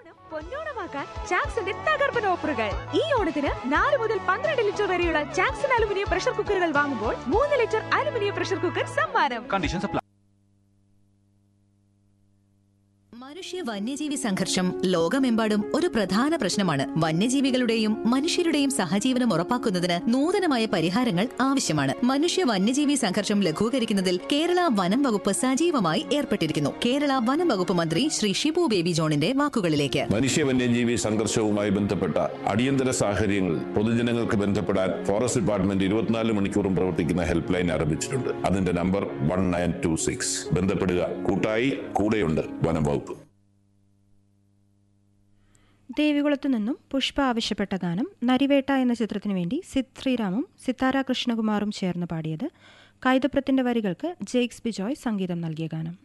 പൊന്നോണമാക്കാൻ ചാക്സിന്റെ തകർപ്പൻ ഓഫറുകൾ ഈ ഓണത്തിന് നാല് മുതൽ പന്ത്രണ്ട് ലിറ്റർ വരെയുള്ള ചാക്സൺ അലുമിനിയം പ്രഷർ കുക്കറുകൾ വാങ്ങുമ്പോൾ മൂന്ന് ലിറ്റർ അലുമിനിയം പ്രഷർ കുക്കർ സമ്മാനം കണ്ടീഷൻസ് അപ്ലൈ മനുഷ്യ വന്യജീവി സംഘർഷം ലോകമെമ്പാടും ഒരു പ്രധാന പ്രശ്നമാണ് വന്യജീവികളുടെയും മനുഷ്യരുടെയും സഹജീവനം ഉറപ്പാക്കുന്നതിന് നൂതനമായ പരിഹാരങ്ങൾ ആവശ്യമാണ് മനുഷ്യ വന്യജീവി സംഘർഷം ലഘൂകരിക്കുന്നതിൽ കേരള വനം വകുപ്പ് സജീവമായി ഏർപ്പെട്ടിരിക്കുന്നു കേരള വനം വകുപ്പ് മന്ത്രി ശ്രീ ഷിബു ബേബി ജോണിന്റെ വാക്കുകളിലേക്ക് മനുഷ്യ വന്യജീവി സംഘർഷവുമായി ബന്ധപ്പെട്ട അടിയന്തര സാഹചര്യങ്ങളിൽ പൊതുജനങ്ങൾക്ക് ബന്ധപ്പെടാൻ ഫോറസ്റ്റ് ഡിപ്പാർട്ട്മെന്റ് ഇരുപത്തിനാല് മണിക്കൂറും പ്രവർത്തിക്കുന്ന ഹെൽപ്പ് ലൈൻ ആരംഭിച്ചിട്ടുണ്ട് അതിന്റെ number one nine two six ബന്ധപ്പെടുക കൂട്ടായി കൂടെയുണ്ട് വനം വകുപ്പ് ദേവികുളത്തു നിന്നും പുഷ്പ ആവശ്യപ്പെട്ട ഗാനം നരിവേട്ട എന്ന ചിത്രത്തിനു വേണ്ടി സിദ് ശ്രീറാമും സിത്താര കൃഷ്ണകുമാറും ചേർന്ന് പാടിയത് കൈതപ്രത്തിന്റെ വരികൾക്ക് ജെയ്ക്സ് ബിജോയ് സംഗീതം നൽകിയ ഗാനം